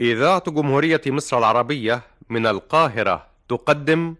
إذاعة جمهورية مصر العربية من القاهرة تقدم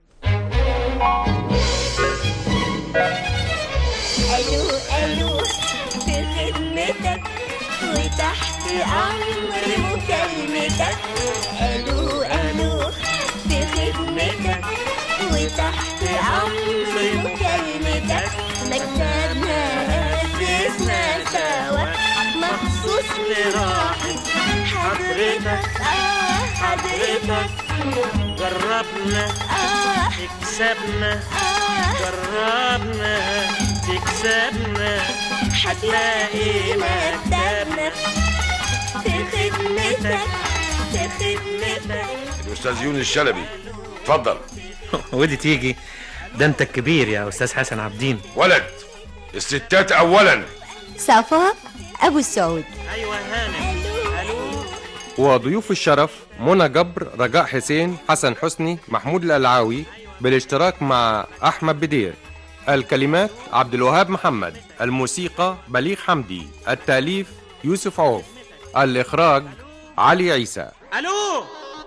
الو الو في خدمتك وتحت امر مكالمتك الو الو في خدمتك وتحت امر مكالمتك مكتبنا اسسنا سوا مخصوص لراحة حضرتك اه حضرتك جربنا اه تكسبنا اه جربنا تكسبنا هتلاقي مكتبنا في خدمتك في خدمتك الاستاذ يونس الشلبي اتفضل ودي تيجي ده انت الكبير يا استاذ حسن عبدين ولد الستات اولا صفاء أبو السعود ايوه هانم الو وضيوف الشرف منى جبر رجاء حسين حسن حسني محمود الألعاوي بالاشتراك مع أحمد بدير الكلمات عبد الوهاب محمد الموسيقى بليغ حمدي التأليف يوسف عوف الإخراج علي عيسى الو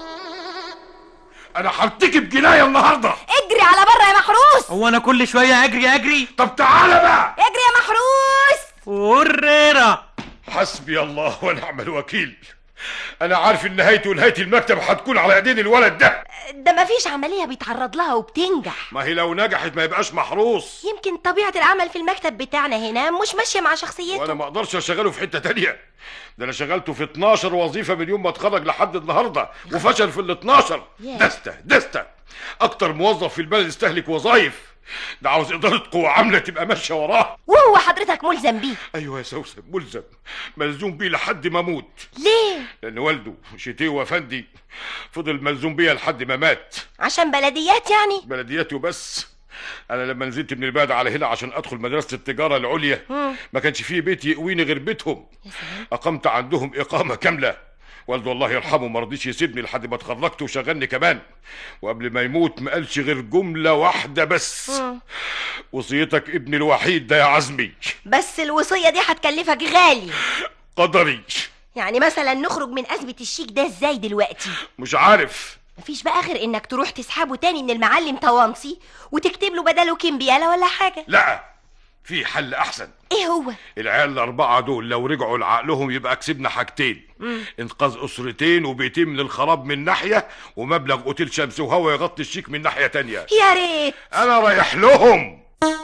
انا هرتكب جنايه النهارده اجري على بره يا محروس هو انا كل شويه اجري اجري طب تعالى بقى اجري يا محروس وريرة حسبي الله ونعم الوكيل انا عارف ان نهايته ونهايه المكتب هتكون على ايدين الولد ده ده مفيش عملية بيتعرض لها وبتنجح ما هي لو نجحت ما يبقاش محروس يمكن طبيعة العمل في المكتب بتاعنا هنا مش ماشية مع شخصيته وانا ما اقدرش اشغله في حته تانية ده انا شغلته في 12 وظيفه من يوم ما اتخرج لحد النهارده وفشل في ال 12 ياه. دستة دستة اكتر موظف في البلد يستهلك وظايف ده عاوز اداره قوه عامله تبقى ماشيه وراه وهو حضرتك ملزم بيه ايوه يا سوسن ملزم ملزوم بيه لحد ما اموت ليه لان والده شتيه افندي فضل ملزوم بيا لحد ما مات عشان بلديات يعني بلدياته بس انا لما نزلت من البلد على هنا عشان ادخل مدرسه التجاره العليا ما كانش فيه بيت يقويني غير بيتهم اقمت عندهم اقامه كامله والده الله يرحمه ما رضيش يسيبني لحد ما اتخرجت وشغلني كمان وقبل ما يموت ما قالش غير جمله واحده بس وصيتك ابني الوحيد ده يا عزمي بس الوصية دي هتكلفك غالي قدري يعني مثلا نخرج من أزمة الشيك ده ازاي دلوقتي مش عارف مفيش بقى غير انك تروح تسحبه تاني من المعلم طوانسي وتكتب له بداله كمبيالة ولا حاجة لا في حل احسن ايه هو العيال الأربعة دول لو رجعوا لعقلهم يبقى كسبنا حاجتين إنقاذ أسرتين وبيتين من الخراب من ناحية ومبلغ أوتيل شمس وهوا يغطي الشيك من ناحية تانية يا ريت أنا رايح لهم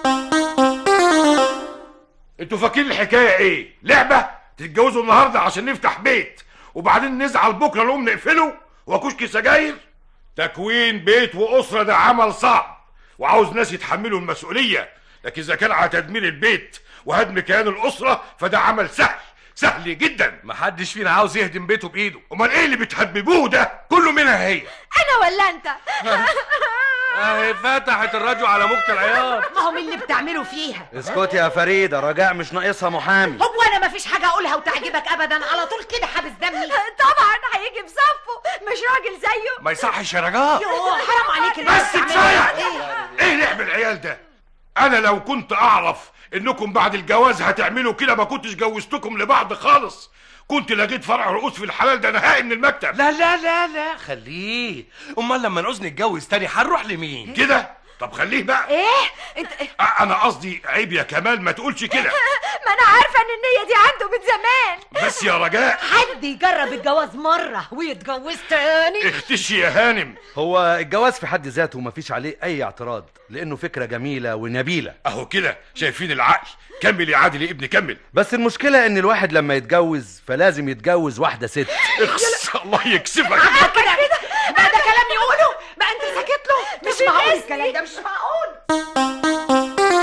انتوا فاكرين الحكاية إيه؟ لعبة؟ تتجوزوا النهاردة عشان نفتح بيت وبعدين نزعل بكرة نقوم نقفله وكشك سجاير؟ تكوين بيت وأسرة ده عمل صعب وعاوز ناس يتحملوا المسؤولية لكن إذا كان على تدمير البيت وهدم كيان الأسرة فده عمل سهل سهل جدا محدش فينا عاوز يهدم بيته بايده امال ايه اللي بتهببوه ده كله منها هي انا ولا انت اهي فتحت الراديو على موجة العيار ما هم اللي بتعملوا فيها اسكت يا فريدة رجاء مش ناقصها محامي هو انا ما فيش حاجه اقولها وتعجبك ابدا على طول كده حابس دمي طبعا هيجي بصفه مش راجل زيه ما يصحش يا رجاء يوه حرام عليك اللي بس بتعمله. كفايه ايه لعب العيال ده انا لو كنت اعرف انكم بعد الجواز هتعملوا كده ما كنتش جوزتكم لبعض خالص كنت لقيت فرع رؤوس في الحلال ده نهائي من المكتب لا لا لا لا خليه امال لما نعوز نتجوز تاني هنروح لمين كده طب خليه بقى ايه انت أ- انا قصدي عيب يا كمال ما تقولش كده ما انا عارفه ان النيه دي عنده من زمان بس يا رجاء حد يجرب الجواز مره ويتجوز تاني اختشي يا هانم هو الجواز في حد ذاته مفيش عليه اي اعتراض لانه فكرة جميلة ونبيلة اهو كده شايفين العقل كمل يا عادل يا ابني كمل بس المشكلة ان الواحد لما يتجوز فلازم يتجوز واحدة ست اخس الله يكسبك كده ما ده كلام يقوله ما انت ساكت له مش معقول الكلام ده مش معقول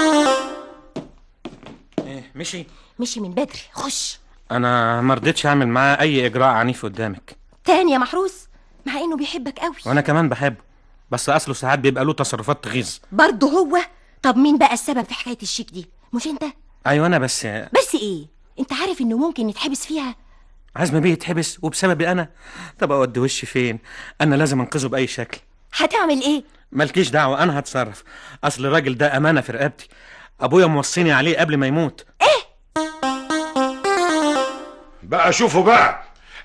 إيه مشي مشي من بدري خش انا ما رضيتش اعمل معاه اي اجراء عنيف قدامك تاني يا محروس مع انه بيحبك قوي وانا كمان بحبه بس اصله ساعات بيبقى له تصرفات تغيظ برضه هو طب مين بقى السبب في حكايه الشيك دي مش انت ايوه انا بس بس ايه انت عارف انه ممكن يتحبس فيها عزم بيه يتحبس وبسببي انا طب اودي وشي فين انا لازم انقذه باي شكل هتعمل ايه مالكيش دعوه انا هتصرف اصل الراجل ده امانه في رقبتي ابويا موصيني عليه قبل ما يموت بقى شوفوا بقى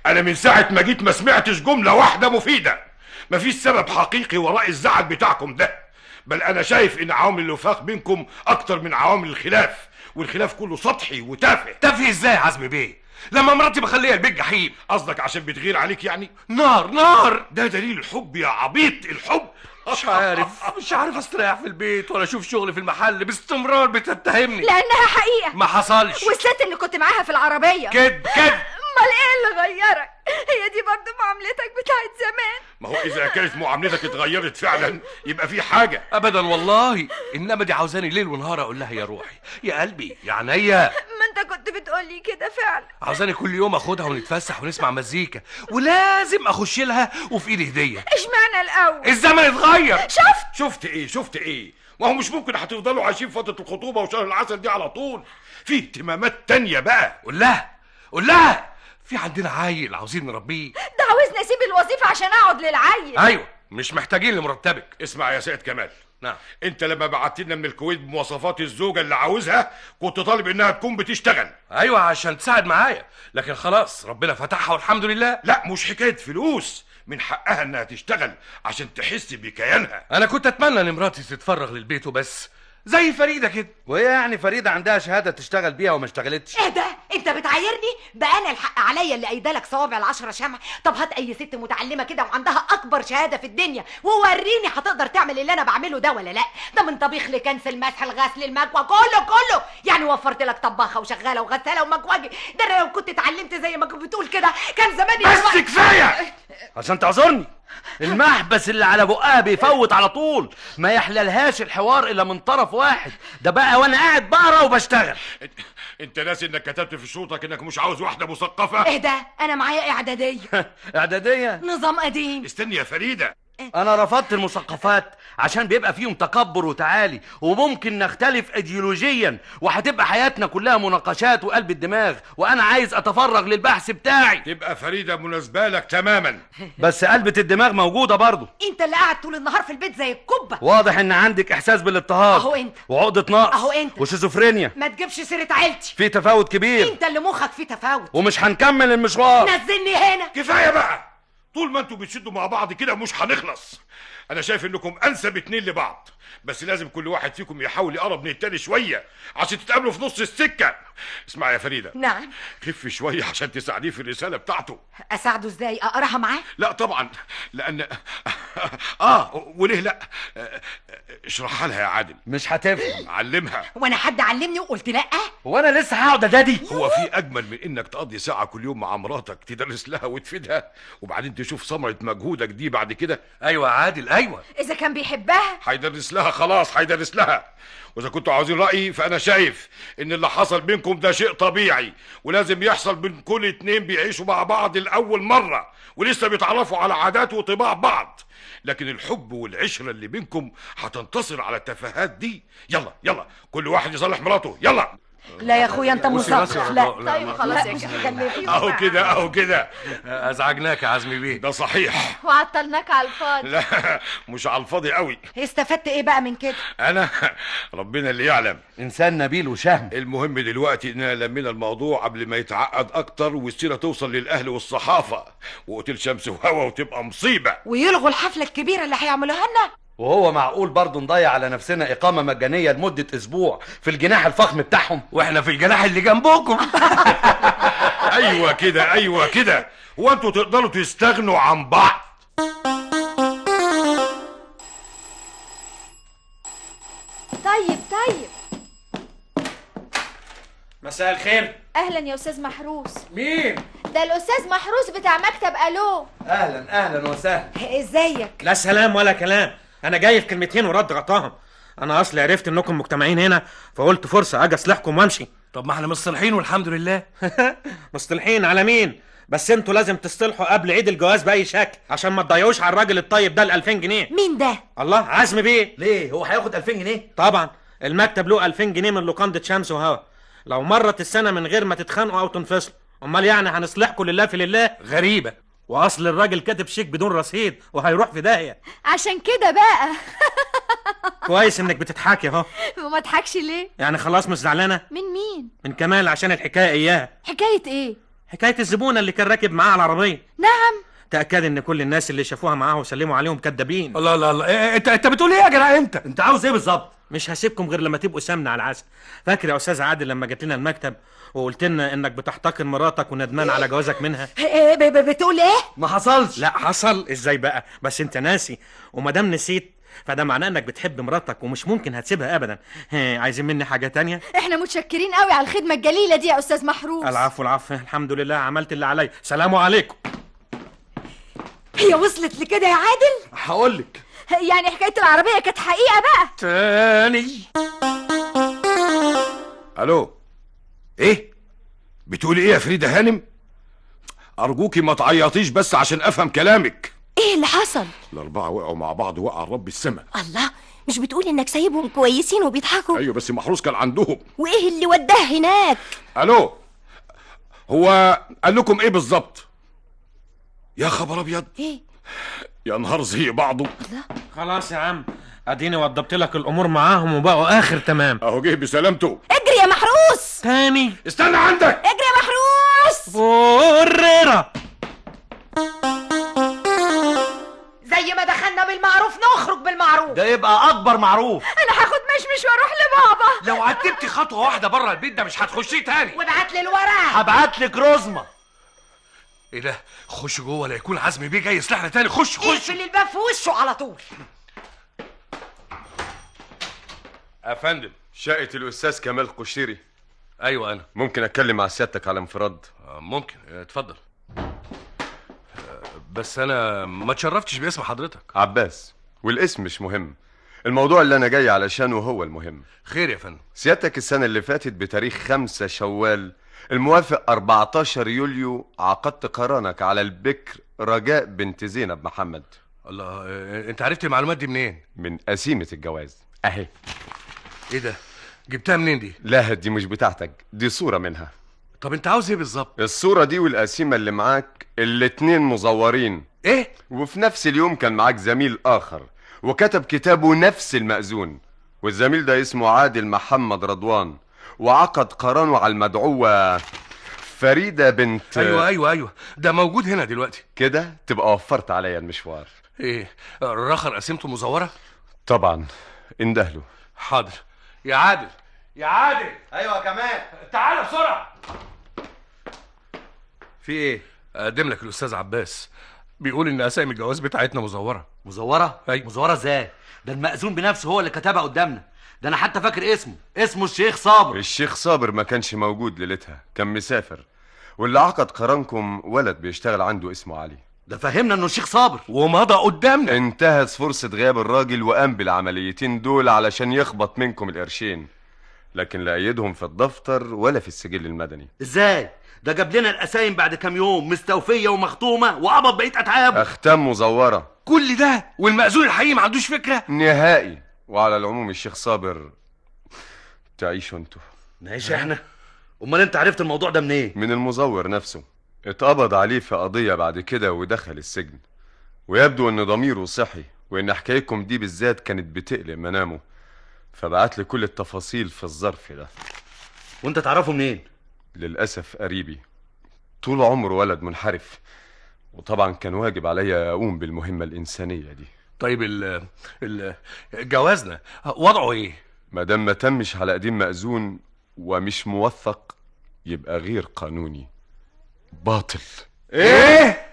انا من ساعه ما جيت ما سمعتش جمله واحده مفيده مفيش سبب حقيقي وراء الزعل بتاعكم ده بل انا شايف ان عوامل الوفاق بينكم اكتر من عوامل الخلاف والخلاف كله سطحي وتافه تافه ازاي يا عزمي بيه لما مراتي مخليه البيت جحيم قصدك عشان بتغير عليك يعني نار نار ده دليل الحب يا عبيط الحب مش عارف مش عارف استريح في البيت ولا اشوف شغل في المحل باستمرار بتتهمني لانها حقيقه ما حصلش والست اللي كنت معاها في العربيه كد كد امال ايه اللي غيرك هي دي برضه معاملتك بتاعت زمان ما هو اذا كانت معاملتك اتغيرت فعلا يبقى في حاجه ابدا والله انما دي عاوزاني ليل ونهار اقول لها يا روحي يا قلبي يا عينيا ما انت كنت بتقولي كده فعلا عاوزاني كل يوم اخدها ونتفسح ونسمع مزيكا ولازم اخش لها وفي ايدي هديه اشمعنى الاول الزمن اتغير شفت شفت ايه شفت ايه ما هو مش ممكن هتفضلوا عايشين فتره الخطوبه وشهر العسل دي على طول في اهتمامات تانية بقى قول لها قول لها في عندنا عيل عاوزين نربيه ده عاوزني اسيب الوظيفه عشان اقعد للعيل ايوه مش محتاجين لمرتبك اسمع يا سيد كمال نعم انت لما بعت لنا من الكويت بمواصفات الزوجه اللي عاوزها كنت طالب انها تكون بتشتغل ايوه عشان تساعد معايا لكن خلاص ربنا فتحها والحمد لله لا مش حكايه فلوس من حقها انها تشتغل عشان تحس بكيانها انا كنت اتمنى ان مراتي تتفرغ للبيت وبس زي فريده كده وهي يعني فريده عندها شهاده تشتغل بيها وما اشتغلتش ايه ده انت بتعايرني بقى انا الحق عليا اللي قايدالك صوابع العشرة شمع طب هات اي ست متعلمه كده وعندها اكبر شهاده في الدنيا ووريني هتقدر تعمل اللي انا بعمله ده ولا لا ده من طبيخ لكنس المسح الغسل المكوى كله كله يعني وفرت لك طباخه وشغاله وغساله ومكواجي ده انا لو كنت اتعلمت زي ما كنت بتقول كده كان زماني بس دلوقتي- كفايه عشان تعذرني المحبس اللي على بقها بيفوت على طول ما يحللهاش الحوار الا من طرف واحد ده بقى وانا قاعد بقرا وبشتغل انت ناسي انك كتبت في شروطك انك مش عاوز واحده مثقفه ايه ده انا معايا اعداديه اعداديه نظام قديم استني يا فريده انا رفضت المثقفات عشان بيبقى فيهم تكبر وتعالي وممكن نختلف ايديولوجيا وهتبقى حياتنا كلها مناقشات وقلب الدماغ وانا عايز اتفرغ للبحث بتاعي تبقى فريده مناسبه لك تماما بس قلبة الدماغ موجودة برضه انت اللي قاعد طول النهار في البيت زي الكبه واضح ان عندك احساس بالاضطهاد أهو أنت. وعقدة نقص أهو أنت. وشيزوفرينيا ما تجيبش سيره عيلتي في تفاوت كبير انت اللي مخك فيه تفاوت ومش هنكمل المشوار نزلني هنا كفايه بقى طول ما انتوا بتشدوا مع بعض كده مش هنخلص انا شايف انكم انسب اتنين لبعض بس لازم كل واحد فيكم يحاول يقرب من التاني شويه عشان تتقابلوا في نص السكه اسمع يا فريده نعم خف شويه عشان تساعديه في الرساله بتاعته اساعده ازاي اقراها معاه لا طبعا لان اه وليه لا اشرحها لها يا عادل مش هتفهم علمها وانا حد علمني وقلت لا هو انا لسه هقعد ادادي هو في اجمل من انك تقضي ساعه كل يوم مع مراتك تدرس لها وتفيدها وبعدين تشوف ثمره مجهودك دي بعد كده ايوه يا عادل ايوه اذا كان بيحبها هيدرس لها خلاص هيدرس لها واذا كنتوا عاوزين رايي فانا شايف ان اللي حصل بينكم ده شيء طبيعي ولازم يحصل بين كل اتنين بيعيشوا مع بعض لاول مره ولسه بيتعرفوا على عادات وطباع بعض لكن الحب والعشره اللي بينكم هتنتصر على التفاهات دي يلا يلا كل واحد يصلح مراته يلا لا يا اخويا انت بصي بس مثقف يا لا فضاء، لا، طيب ما- خلاص يا مش كده هتكلمي اهو كده اهو كده ازعجناك يا عزمي بيه ده صحيح وعطلناك على الفاضي لا مش على الفاضي قوي استفدت ايه بقى من كده انا ربنا اللي يعلم انسان نبيل وشهم المهم دلوقتي اننا لمينا الموضوع قبل ما يتعقد اكتر والسيره توصل للاهل والصحافه واوتيل شمس وهوا وتبقى مصيبه ويلغوا الحفله الكبيره اللي هيعملوها لنا وهو معقول برضه نضيع على نفسنا إقامة مجانية لمدة أسبوع في الجناح الفخم بتاعهم واحنا في الجناح اللي جنبكم ايوه كده ايوه كده هو انتوا تقدروا تستغنوا عن بعض طيب طيب مساء الخير اهلا يا استاذ محروس مين ده الاستاذ محروس بتاع مكتب الو أهلا أهلا وسهلا ازيك لا سلام ولا كلام انا جاي في كلمتين ورد غطاهم انا اصلي عرفت انكم مجتمعين هنا فقلت فرصه اجي اصلحكم وامشي طب ما احنا مصلحين والحمد لله مصطلحين على مين بس انتوا لازم تصطلحوا قبل عيد الجواز باي شكل عشان ما تضيعوش على الراجل الطيب ده ال 2000 جنيه مين ده الله عزم بيه ليه هو هياخد 2000 جنيه طبعا المكتب له 2000 جنيه من لوكاندا شمس وهوا لو مرت السنه من غير ما تتخانقوا او تنفصلوا امال يعني هنصلحكم لله في لله غريبه واصل الراجل كاتب شيك بدون رصيد وهيروح في داهيه عشان كده بقى كويس انك بتضحكي اهو وما تضحكش ليه يعني خلاص مش زعلانه من مين من كمال عشان الحكايه اياها حكايه ايه حكايه الزبونه اللي كان راكب معاها العربيه نعم تاكد ان كل الناس اللي شافوها معاه وسلموا عليهم كدابين الله الله الله إيه، انت انت بتقول ايه يا جدع انت انت عاوز ايه بالظبط مش هسيبكم غير لما تبقوا سمنه على العسل فاكر يا استاذ عادل لما جيت لنا المكتب وقلت لنا انك بتحتقر مراتك وندمان على جوازك منها إيه ب- ب- بتقول ايه ما حصلش لا حصل ازاي بقى بس انت ناسي وما دام نسيت فده معناه انك بتحب مراتك ومش ممكن هتسيبها ابدا ها، عايزين مني حاجه تانية احنا متشكرين قوي على الخدمه الجليله دي يا استاذ محروس العفو العفو الحمد لله عملت اللي عليا سلام عليكم هي وصلت لكده يا عادل هقول لك يعني حكايه العربيه كانت حقيقه بقى تاني الو ايه بتقولي ايه يا فريده هانم ارجوكي ما تعيطيش بس عشان افهم كلامك ايه اللي حصل الاربعه وقعوا مع بعض وقع رب السما الله مش بتقول انك سايبهم كويسين وبيضحكوا ايوه بس محروس كان عندهم وايه اللي وداه هناك الو هو قال لكم ايه بالظبط يا خبر ابيض ايه يا نهار زي بعضه خلاص يا عم اديني وضبت لك الامور معاهم وبقوا اخر تمام اهو جه بسلامته اجري يا محروس تاني استنى عندك اجري يا محروس فوريرا زي ما دخلنا بالمعروف نخرج بالمعروف ده يبقى اكبر معروف انا هاخد مشمش واروح لبابا لو عتبتي خطوه واحده بره البيت ده مش هتخشيه تاني وابعت لي الورق هبعت لك رزمه ايه ده خش جوه لا يكون عزمي بيه جاي يصلحنا تاني خش خش اقفل الباب في وشه على طول يا فندم شقة الأستاذ كمال قشيري ايوه انا ممكن أتكلم مع سيادتك على انفراد آه، ممكن آه، اتفضل آه، بس انا ما اتشرفتش باسم حضرتك عباس والاسم مش مهم الموضوع اللي أنا جاي علشانه هو المهم خير يا فندم سيادتك السنة اللي فاتت بتاريخ 5 شوال الموافق 14 يوليو عقدت قرانك على البكر رجاء بنت زينب محمد الله آه، انت عرفت المعلومات دي منين من قسيمة الجواز أهي ايه ده جبتها منين دي لا دي مش بتاعتك دي صورة منها طب انت عاوز ايه بالظبط الصورة دي والقسيمة اللي معاك الاتنين مزورين ايه وفي نفس اليوم كان معاك زميل آخر وكتب كتابه نفس المأذون والزميل ده اسمه عادل محمد رضوان وعقد قرانه على المدعوة فريدة بنت ايوه ايوه ايوه ده موجود هنا دلوقتي كده تبقى وفرت عليا المشوار ايه رخر قسيمته مزوره طبعا اندهله حاضر يا عادل يا عادل ايوه كمان تعالى بسرعه في ايه اقدم لك الاستاذ عباس بيقول ان اسامي الجواز بتاعتنا مزوره مزوره أيوة. مزوره ازاي ده المأذون بنفسه هو اللي كتبها قدامنا ده انا حتى فاكر اسمه اسمه الشيخ صابر الشيخ صابر ما كانش موجود ليلتها كان مسافر واللي عقد قرانكم ولد بيشتغل عنده اسمه علي ده فهمنا انه الشيخ صابر ومضى قدامنا انتهت فرصة غياب الراجل وقام بالعمليتين دول علشان يخبط منكم القرشين لكن لا ايدهم في الدفتر ولا في السجل المدني ازاي ده جاب لنا القسايم بعد كام يوم مستوفيه ومختومه وقبض بقيه اتعابه اختام مزورة كل ده والمأذون الحقيقي ما عندوش فكره نهائي وعلى العموم الشيخ صابر تعيشوا انتوا ماشي احنا امال انت عرفت الموضوع ده منين من المزور نفسه اتقبض عليه في قضية بعد كده ودخل السجن ويبدو ان ضميره صحي وان حكايتكم دي بالذات كانت بتقلق منامه فبعت لي كل التفاصيل في الظرف ده وانت تعرفه منين للأسف قريبي طول عمره ولد منحرف وطبعا كان واجب عليا أقوم بالمهمة الإنسانية دي طيب ال ال جوازنا وضعه ايه ما دام ما تمش على قديم مأذون ومش موثق يبقى غير قانوني باطل ايه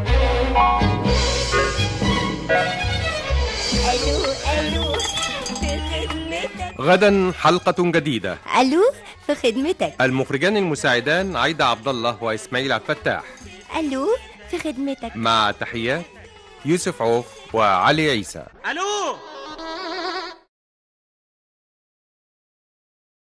غدا حلقة جديدة الو في خدمتك المخرجان المساعدان عايدة عبد الله وإسماعيل عبد الفتاح الو في خدمتك مع تحيات يوسف عوف وعلي عيسى الو